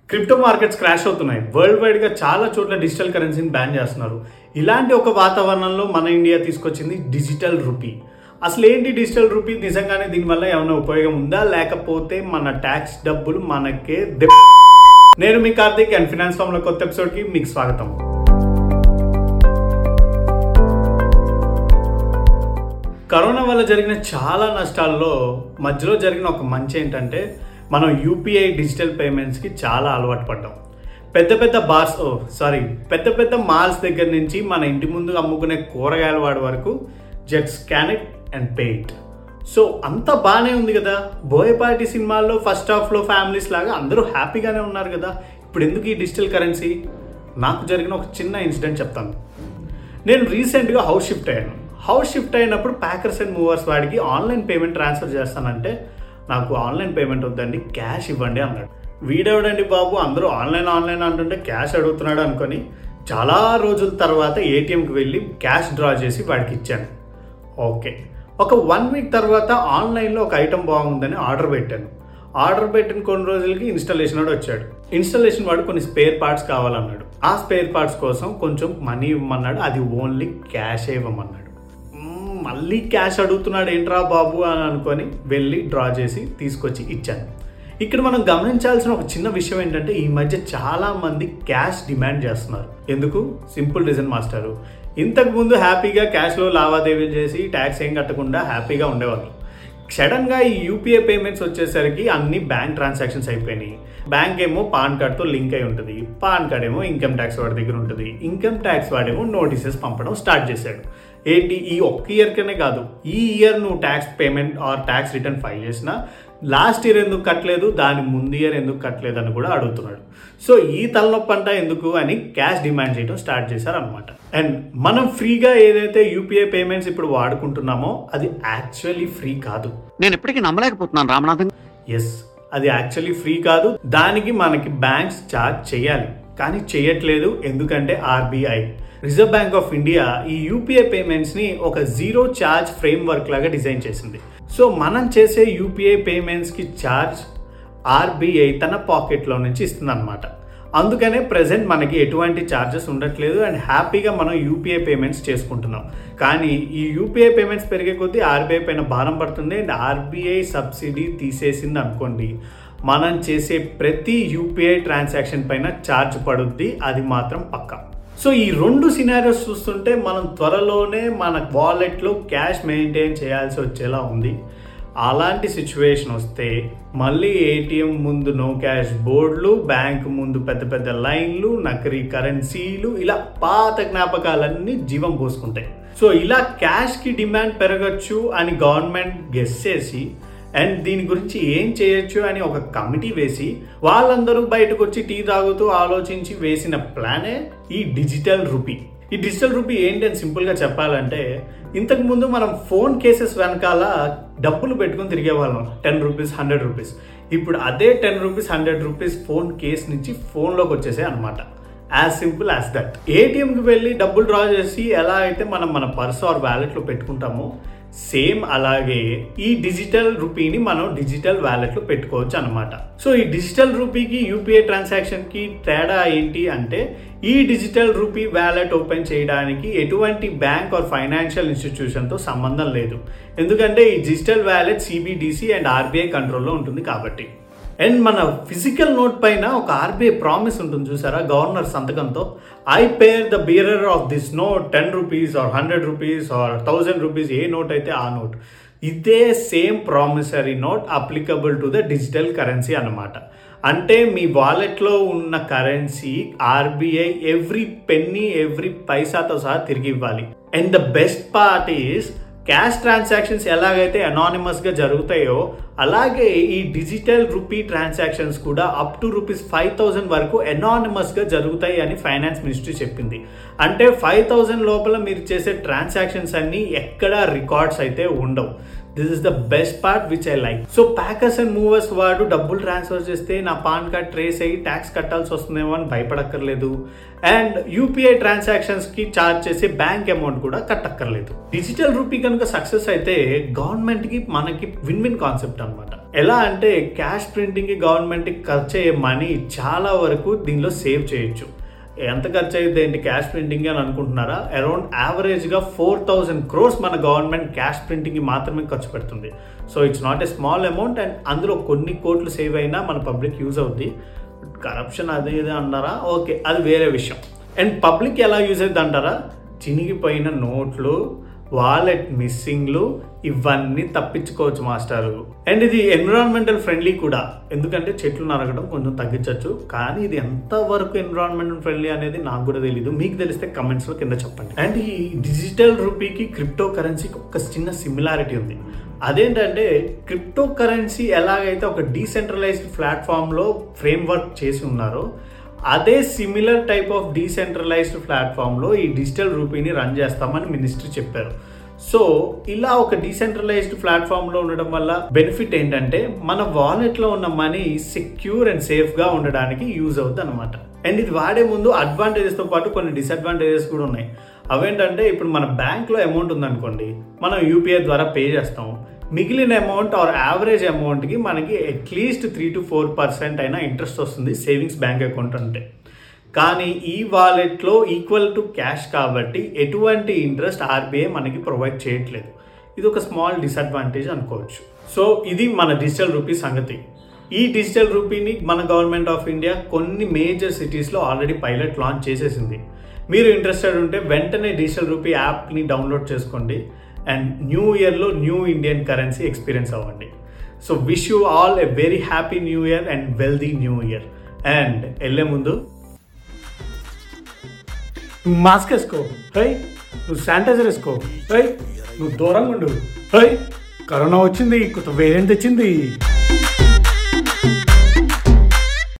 crypto markets crash అవుతున్నాయి worldwide గా చాలా చోట్ల డిజిటల్ కరెన్సీని బ్యాన్ చేస్తున్నారు ఇలాంటి ఒక వాతావరణంలో మన ఇండియా తీసుకొచ్చింది డిజిటల్ రూపీ అసలు ఏంటి డిజిటల్ రూపీ నిజంగానే దీనివల్ల ఏమైనా ఉపయోగం ఉందా లేకపోతే మన ట్యాక్స్ డబ్బులు మనకే దెబ్బ నేను మీ కార్తీక్ అండ్ ఫినాన్స్ ఫామ్ లో కొత్త ఎపిసోడ్ కి మీకు స్వాగతం కరోనా వల్ల జరిగిన చాలా నష్టాల్లో మధ్యలో జరిగిన ఒక మంచి ఏంటంటే మనం యూపీఐ డిజిటల్ పేమెంట్స్కి చాలా అలవాటు పడ్డాం పెద్ద పెద్ద బార్స్ ఓ సారీ పెద్ద పెద్ద మాల్స్ దగ్గర నుంచి మన ఇంటి ముందు అమ్ముకునే కూరగాయల వాడి వరకు just scan it and pay it so అంతా బాగానే ఉంది కదా బోయపాటి సినిమాల్లో ఫస్ట్ హాఫ్లో ఫ్యామిలీస్ లాగా అందరూ హ్యాపీగానే ఉన్నారు కదా ఇప్పుడు ఎందుకు ఈ డిజిటల్ కరెన్సీ నాకు జరిగిన ఒక చిన్న ఇన్సిడెంట్ చెప్తాను నేను రీసెంట్గా హౌస్ షిఫ్ట్ అయ్యాను హౌస్ షిఫ్ట్ అయినప్పుడు ప్యాకర్స్ అండ్ మూవర్స్ వాడికి ఆన్లైన్ పేమెంట్ ట్రాన్స్ఫర్ చేస్తానంటే నాకు ఆన్లైన్ పేమెంట్ వద్దండి క్యాష్ ఇవ్వండి అన్నాడు వీడెవడండి బాబు అందరూ ఆన్లైన్ ఆన్లైన్ అంటుంటే క్యాష్ అడుగుతున్నాడు అనుకొని చాలా రోజుల తర్వాత ఏటీఎంకి వెళ్ళి క్యాష్ డ్రా చేసి వాడికి ఇచ్చాను ఓకే ఒక వన్ వీక్ తర్వాత ఆన్లైన్లో ఒక ఐటమ్ బాగుందని ఆర్డర్ పెట్టాను ఆర్డర్ పెట్టిన కొన్ని రోజులకి ఇన్స్టాలేషన్ వాడు వచ్చాడు ఇన్స్టాలేషన్ వాడు కొన్ని స్పేర్ పార్ట్స్ కావాలన్నాడు ఆ స్పేర్ పార్ట్స్ కోసం కొంచెం మనీ ఇవ్వమన్నాడు అది ఓన్లీ క్యాష్ ఇవ్వమన్నాడు మ్మ్, మళ్ళీ క్యాష్ అడుగుతున్నాడు ఏంట్రా బాబు అని అనుకొని వెళ్ళి డ్రా చేసి తీసుకొచ్చి ఇచ్చాను ఇక్కడ మనం గమనించాల్సిన ఒక చిన్న విషయం ఏంటంటే ఈ మధ్య చాలా మంది క్యాష్ డిమాండ్ చేస్తున్నారు ఎందుకు సింపుల్ రీజన్ మాస్టారు ఇంతకు ముందు హ్యాపీగా క్యాష్లో లావాదేవీలు చేసి ట్యాక్స్ ఏం కట్టకుండా హ్యాపీగా ఉండేవాళ్ళు సడన్గా ఈ యూపీఐ పేమెంట్స్ వచ్చేసరికి అన్ని బ్యాంక్ ట్రాన్సాక్షన్స్ అయిపోయినాయి బ్యాంక్ ఏమో పాన్ కార్డ్తో లింక్ అయి ఉంటుంది పాన్ కార్డ్ ఏమో ఇన్కమ్ ట్యాక్స్ వాడి దగ్గర ఉంటుంది ఇన్కమ్ ట్యాక్స్ వాడేమో నోటీసెస్ పంపడం స్టార్ట్ చేశాడు ఏంటి ఈ ఒక్క ఇయర్కనే కాదు ఈ ఇయర్ నువ్వు tax payment or tax return file చేసినా లాస్ట్ ఇయర్ ఎందుకు కట్టలేదు దాని ముందు ఇయర్ ఎందుకు కట్టలేదు అని కూడా అడుగుతున్నాడు సో ఈ తలనొప్పి అంట ఎందుకు అని క్యాష్ డిమాండ్ చేయడం స్టార్ట్ చేశారు అనమాట అండ్ మనం ఫ్రీగా ఏదైతే యూపీఐ పేమెంట్స్ ఇప్పుడు వాడుకుంటున్నామో అది యాక్చువల్లీ ఫ్రీ కాదు నేను ఇప్పటికీ నమ్మలేకపోతున్నాను రామనాథన్ ఎస్ అది యాక్చువల్లీ ఫ్రీ కాదు దానికి మనకి బ్యాంక్స్ ఛార్జ్ చేయాలి కానీ చేయట్లేదు ఎందుకంటే RBI reserve bank of India ఈ యూపీఐ పేమెంట్స్ ని ఒక జీరో ఛార్జ్ ఫ్రేమ్ వర్క్ లాగా డిజైన్ చేసింది సో మనం చేసే యూపీఐ పేమెంట్స్ కి ఛార్జ్ ఆర్బీఐ తన పాకెట్లో నుంచి ఇస్తుంది అనమాట అందుకనే ప్రజెంట్ మనకి ఎటువంటి ఛార్జెస్ ఉండట్లేదు అండ్ హ్యాపీగా మనం యూపీఐ పేమెంట్స్ చేసుకుంటున్నాం కానీ ఈ యూపీఐ పేమెంట్స్ పెరిగే కొద్దీ ఆర్బీఐ పైన భారం పడుతుంది అండ్ ఆర్బీఐ సబ్సిడీ తీసేసింది అనుకోండి మనం చేసే ప్రతి యూపీఐ ట్రాన్సాక్షన్ పైన ఛార్జ్ పడుద్ది అది మాత్రం పక్కా సో ఈ రెండు సినారియోస్ చూస్తుంటే మనం త్వరలోనే మన వాలెట్లో క్యాష్ మెయింటైన్ చేయాల్సి వచ్చేలా ఉంది అలాంటి సిచ్యువేషన్ వస్తే మళ్ళీ ఏటీఎం ముందు నో క్యాష్ బోర్డులు బ్యాంక్ ముందు పెద్ద పెద్ద లైన్లు నకరీ కరెన్సీలు ఇలా పాత జ్ఞాపకాలన్నీ జీవం పోసుకుంటాయి సో ఇలా క్యాష్కి డిమాండ్ పెరగచ్చు అని గవర్నమెంట్ గెస్ చేసి అండ్ దీని గురించి ఏం చేయొచ్చు అని ఒక కమిటీ వేసి వాళ్ళందరూ బయటకు వచ్చి టీ తాగుతూ ఆలోచించి వేసిన ప్లానే ఈ డిజిటల్ రూపీ ఈ డిజిటల్ రూపీ ఏంటి అని సింపుల్గా చెప్పాలంటే ఇంతకు ముందు మనం ఫోన్ కేసెస్ వెనకాల డబ్బులు పెట్టుకుని తిరిగేవాళ్ళం టెన్ రూపీస్ హండ్రెడ్ రూపీస్ ఇప్పుడు అదే ten rupees hundred rupees phone case నుంచి ఫోన్లోకి వచ్చేసాయి అనమాట యాజ్ సింపుల్ యాజ్ దట్ ఏటీఎంకి వెళ్ళి డబ్బులు డ్రా చేసి ఎలా అయితే మనం మన పర్స్ ఆర్ వ్యాలెట్లో పెట్టుకుంటామో సేమ్ అలాగే ఈ డిజిటల్ రూపీని మనం డిజిటల్ వ్యాలెట్లో పెట్టుకోవచ్చు అనమాట సో ఈ డిజిటల్ రూపీకి యూపీఐ ట్రాన్సాక్షన్కి తేడా ఏంటి అంటే ఈ డిజిటల్ రూపీ వ్యాలెట్ ఓపెన్ చేయడానికి ఎటువంటి బ్యాంక్ ఆర్ ఫైనాన్షియల్ ఇన్స్టిట్యూషన్తో సంబంధం లేదు ఎందుకంటే ఈ digital wallet CBDC and RBI కంట్రోల్లో ఉంటుంది కాబట్టి అండ్ మన ఫిజికల్ నోట్ పైన ఒక ఆర్బీఐ ప్రామిస్ ఉంటుంది చూసారా గవర్నర్ సంతకంతో I pay the bearer of this note ten rupees or hundred rupees or thousand rupees ఏ నోట్ అయితే ఆ నోట్ ఇదే same promissory note applicable to the digital currency అన్నమాట అంటే మీ వాలెట్లో ఉన్న currency RBI every penny every పైసాతో సహా తిరిగి ఇవ్వాలి and the best part is cash transactions ఎలాగైతే అనానిమస్ గా జరుగుతాయో అలాగే ఈ డిజిటల్ రూపీ ట్రాన్సాక్షన్స్ కూడా up to rupees five thousand వరకు అనానిమస్ గా జరుగుతాయి అని ఫైనాన్స్ మినిస్ట్రీ చెప్పింది అంటే ఫైవ్ థౌసండ్ లోపల మీరు చేసే ట్రాన్సాక్షన్స్ అన్ని ఎక్కడా రికార్డ్స్ అయితే ఉండవు this is the best part which I like so packers and movers వాడు డబ్బులు ట్రాన్స్ఫర్ చేస్తే నా పాన్ కార్డ్ ట్రేస్ అయ్యి ట్యాక్స్ కట్టాల్సి వస్తుందేమో అని భయపడక్కర్లేదు అండ్ యూపీఐ ట్రాన్సాక్షన్స్ కి చార్జ్ చేసే బ్యాంక్ అమౌంట్ కూడా కట్టక్కర్లేదు డిజిటల్ రూపీ కనుక సక్సెస్ అయితే గవర్నమెంట్ కి మనకి విన్ విన్ కాన్సెప్ట్ అనమాట ఎలా అంటే క్యాష్ ప్రింటింగ్ కి గవర్నమెంట్ కి ఖర్చు అయ్యే మనీ చాలా వరకు దీనిలో సేవ్ చేయొచ్చు ఎంత ఖర్చు అయ్యింది ఏంటి క్యాష్ ప్రింటింగ్ అని అనుకుంటున్నారా అరౌండ్ యావరేజ్ గా ఫోర్ థౌసండ్ క్రోర్స్ మన గవర్నమెంట్ క్యాష్ ప్రింటింగ్ కి మాత్రమే ఖర్చు పెడుతుంది so it's not a small amount and అందులో కొన్ని కోట్లు సేవ్ అయినా మన పబ్లిక్ యూజ్ అవుద్ది కరప్షన్ అదే ఇదే అన్నారా ఓకే అది వేరే విషయం అండ్ పబ్లిక్ ఎలా యూజ్ అవుతుంది అంటారా చినిగిపోయిన నోట్లు వాలెట్ మిస్సింగ్లు ఇవన్నీ తప్పించుకోవచ్చు మాస్టారు అండ్ ఇది ఎన్విరాన్మెంటల్ ఫ్రెండ్లీ కూడా ఎందుకంటే చెట్లు నరగడం కొంచెం తగ్గించవచ్చు కానీ ఇది ఎంత వరకు ఎన్విరాన్మెంటల్ ఫ్రెండ్లీ అనేది నాకు కూడా తెలియదు మీకు తెలిస్తే కమెంట్స్ లో కింద చెప్పండి అండ్ ఈ డిజిటల్ రూపీకి క్రిప్టో కరెన్సీకి ఒక చిన్న సిమిలారిటీ ఉంది అదేంటంటే క్రిప్టో కరెన్సీ ఎలాగైతే ఒక డీసెంట్రలైజ్డ్ ప్లాట్ఫామ్లో ఫ్రేమ్ వర్క్ చేసి ఉన్నారో అదే సిమిలర్ టైప్ ఆఫ్ డీసెంట్రలైజ్డ్ ప్లాట్ఫామ్లో ఈ డిజిటల్ రూపీని రన్ చేస్తామని మినిస్ట్రీ చెప్పారు సో ఇలా ఒక డీసెంట్రలైజ్డ్ ప్లాట్ఫామ్లో ఉండడం వల్ల బెనిఫిట్ ఏంటంటే మన వాలెట్లో ఉన్న మనీ సెక్యూర్ అండ్ సేఫ్గా ఉండడానికి యూజ్ అవుతుంది అనమాట అండ్ ఇది వాడే ముందు అడ్వాంటేజెస్తో పాటు కొన్ని డిసడ్వాంటేజెస్ కూడా ఉన్నాయి అవేంటంటే ఇప్పుడు మన బ్యాంక్లో అమౌంట్ ఉందనుకోండి మనం యూపీఐ ద్వారా పే చేస్తాం మిగిలిన అమౌంట్ ఆర్ యావరేజ్ అమౌంట్కి మనకి at least three to four percent అయినా ఇంట్రెస్ట్ వస్తుంది సేవింగ్స్ బ్యాంక్ అకౌంట్ అంటే కానీ ఈ వాలెట్లో ఈక్వల్ టు క్యాష్ కాబట్టి ఎటువంటి ఇంట్రెస్ట్ ఆర్బీఐ మనకి ప్రొవైడ్ చేయట్లేదు ఇది ఒక స్మాల్ డిసడ్వాంటేజ్ అనుకోవచ్చు సో ఇది మన డిజిటల్ రూపీ సంగతి ఈ డిజిటల్ రూపీని మన గవర్నమెంట్ ఆఫ్ ఇండియా కొన్ని మేజర్ సిటీస్లో ఆల్రెడీ పైలట్ లాంచ్ చేసేసింది మీరు ఇంట్రెస్టెడ్ ఉంటే వెంటనే డిజిటల్ రూపీ యాప్ని డౌన్లోడ్ చేసుకోండి అండ్ న్యూ ఇయర్లో న్యూ ఇండియన్ కరెన్సీ ఎక్స్పీరియన్స్ అవ్వండి so wish you all a very happy new year and wealthy new year and వెళ్ళే ముందు నువ్వు మాస్క్ వేసుకో హై నువ్వు శానిటైజర్ వేసుకో హై నువ్వు దూరంగా ఉండు హై కరోనా వచ్చింది కొత్త వేరియంట్ తెచ్చింది